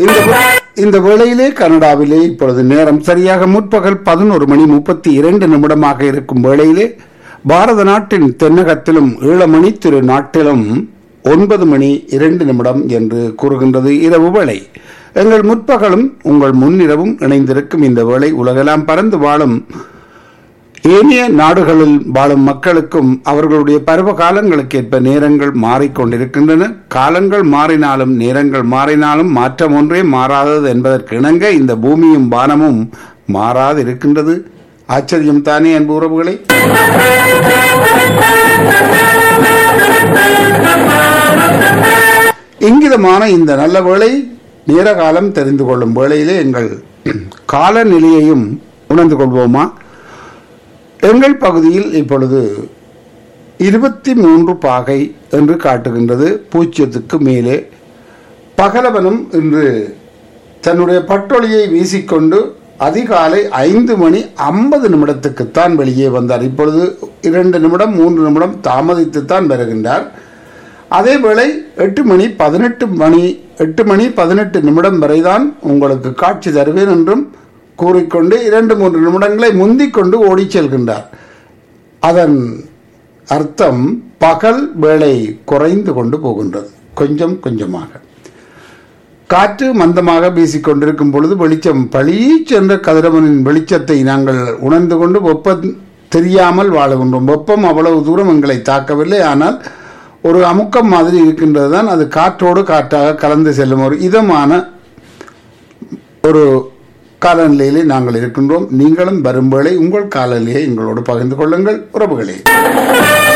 இந்த வே- இந்த வேளையிலே கனடாவிலே இப்பொழுது நேரம் சரியாக முற்பகல் பதினோரு மணி முப்பத்தி இரண்டு நிமிடமாக இருக்கும் வேளையிலே பாரத நாட்டின் தென்னகத்திலும் ஈழமணி திரு நாட்டிலும் ஒன்பது மணி இரண்டு நிமிடம் என்று கூறுகின்றது இரவு வேளை எங்கள் முற்பகலும் உங்கள் முன்னிரவும் இணைந்திருக்கும் இந்த வேளை உலகெல்லாம் பறந்து வாழும் ஏனைய நாடுகளில் வாழும் மக்களுக்கும் அவர்களுடைய பருவ காலங்களுக்கு ஏற்ப நேரங்கள் மாறிக்கொண்டிருக்கின்றன காலங்கள் மாறினாலும் நேரங்கள் மாறினாலும் மாற்றம் ஒன்றே மாறாதது என்பதற்கு இணங்க இந்த பூமியும் வானமும் மாறாது இருக்கின்றது ஆச்சரியம் தானே அன்பு உறவுகளை இங்கிதமான இந்த நல்ல வேளை நேர காலம் தெரிந்து கொள்ளும் வேளையிலே எங்கள் காலநிலையையும் உணர்ந்து கொள்வோமா எங்கள் பகுதியில் இப்பொழுது இருபத்தி மூன்று பாகை என்று காட்டுகின்றது பூஜ்ஜியத்துக்கு மேலே பகலவனும் இன்று தன்னுடைய பட்டொளியை வீசிக்கொண்டு அதிகாலை ஐந்து மணி ஐம்பது நிமிடத்துக்குத்தான் வெளியே வந்தார் இப்பொழுது இரண்டு நிமிடம் மூன்று நிமிடம் தாமதித்துத்தான் வருகின்றார் அதேவேளை எட்டு மணி பதினெட்டு மணி எட்டு மணி பதினெட்டு நிமிடம் வரைதான் உங்களுக்கு காட்சி தருவேன் என்றும் கூறிக்கொண்டு இரண்டு மூன்று நிமிடங்களை முந்திக் கொண்டு ஓடிச் செல்கின்றார் அதன் அர்த்தம் பகல் வேளை குறைந்து கொண்டு போகின்றது கொஞ்சம் கொஞ்சமாக காற்று மந்தமாக வீசிக்கொண்டிருக்கும் பொழுது வெளிச்சம் பளீச்சென்ற கதிரவனின் வெளிச்சத்தை நாங்கள் உணர்ந்து கொண்டு வெப்பம் தெரியாமல் வாழுகின்றோம் வெப்பம் அவ்வளவு தூரம் எங்களை தாக்கவில்லை ஆனால் ஒரு அமுக்கம் மாதிரி இருக்கின்றது தான் அது காற்றோடு காற்றாக கலந்து செல்லும் ஒரு இதமான ஒரு காலநிலையிலே நாங்கள் இருக்கின்றோம் நீங்களும் வரும் வேளை உங்கள் காலநிலையை எங்களோடு பகிர்ந்து கொள்ளுங்கள் உறவுகளே